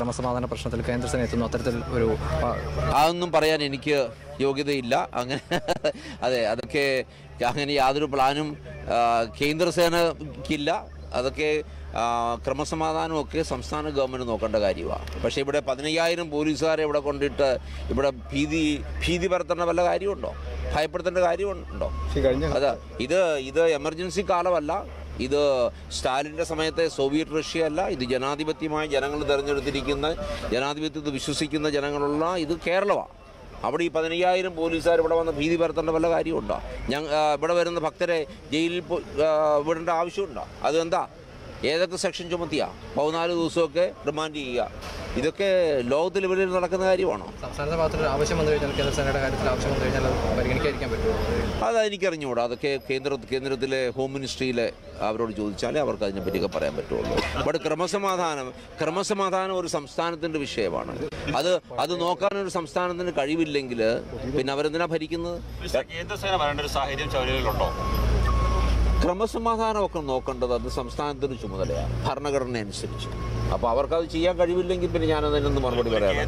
ക്രമസമാധാന പ്രശ്നത്തിൽ കേന്ദ്രസേന എത്തുന്നു അത്തരത്തിൽ ഒരു ആ, അതൊന്നും പറയാൻ എനിക്ക് യോഗ്യതയില്ല അങ്ങനെ അതെ അതൊക്കെ അങ്ങനെ യാതൊരു പ്ലാനും ആ, കേന്ദ്രസേനയ്ക്കില്ല അതൊക്കെ ആ, ക്രമസമാധാനവും ഒക്കെ സംസ്ഥാന ഗവൺമെൻറ് നോക്കേണ്ട കാര്യമാണ് പക്ഷേ ഇവിടെ പതിനയ്യായിരം പോലീസുകാരെ ഇവിടെ കൊണ്ടിട്ട് ഇവിടെ ഭീതി ഭീതി പരത്തേണ്ട വല്ല കാര്യമുണ്ടോ ഭയപ്പെടുത്തേണ്ട കാര്യമുണ്ടോ അതാ ഇത് ഇത് എമർജൻസി കാലമല്ല ഇത് സ്റ്റാലിൻ്റെ സമയത്തെ സോവിയറ്റ് റഷ്യ അല്ല ഇത് ജനാധിപത്യമായി ജനങ്ങൾ തിരഞ്ഞെടുത്തിരിക്കുന്ന ജനാധിപത്യത്തിൽ വിശ്വസിക്കുന്ന ജനങ്ങളുള്ള ഇത് കേരളമാണ് അവിടെ ഈ പതിനയ്യായിരം പോലീസുകാർ ഇവിടെ വന്ന് ഭീതി പരത്തേണ്ട വല്ല കാര്യമുണ്ടോ ഞങ്ങൾ ഇവിടെ വരുന്ന ഭക്തരെ ജയിലിൽ പോ- ആ, വിടേണ്ട ആവശ്യമുണ്ടോ അതെന്താ ഏതൊക്കെ സെക്ഷൻ ചുമത്തിയാ പതിനാല് ദിവസമൊക്കെ റിമാൻഡ് ചെയ്യുക ഇതൊക്കെ ലോകത്തിൽ ഇവിടെ നടക്കുന്ന കാര്യമാണോ സംസ്ഥാനത്തെ ഭാഗത്തൊരു ആവശ്യം വന്നു കഴിഞ്ഞാൽ കേന്ദ്രസേനയുടെ കാര്യത്തിൽ ആവശ്യം വന്നു കഴിഞ്ഞാൽ അത് പരിഗണിക്കാതിരിക്കാൻ പറ്റുമോ അതെനിക്കറിഞ്ഞുകൂടാ അതൊക്കെ കേന്ദ്ര കേന്ദ്രത്തിലെ ഹോം മിനിസ്ട്രിയിലെ അവരോട് ചോദിച്ചാലേ അവർക്ക് അതിനെപ്പറ്റിയൊക്കെ പറയാൻ പറ്റുള്ളൂ ബട്ട് ക്രമസമാധാനം ക്രമസമാധാനം ഒരു സംസ്ഥാനത്തിൻ്റെ വിഷയമാണ് അത് അത് നോക്കാൻ ഒരു സംസ്ഥാനത്തിന് കഴിവില്ലെങ്കിൽ പിന്നെ അവരെന്തിനാ ഭരിക്കുന്നത് മിസ്റ്റർ കേന്ദ്രസേന വരേണ്ട ഒരു സാഹചര്യം ചൗരയിലുണ്ടോ ക്രമസമാധാനമൊക്കെ നോക്കേണ്ടത് അത് സംസ്ഥാനത്തിന് ചുമതലയാണ് ഭരണഘടന അനുസരിച്ച് അപ്പോൾ അവർക്കത് ചെയ്യാൻ കഴിവില്ലെങ്കിൽ പിന്നെ ഞാനതിനൊന്ന് മറുപടി പറയാം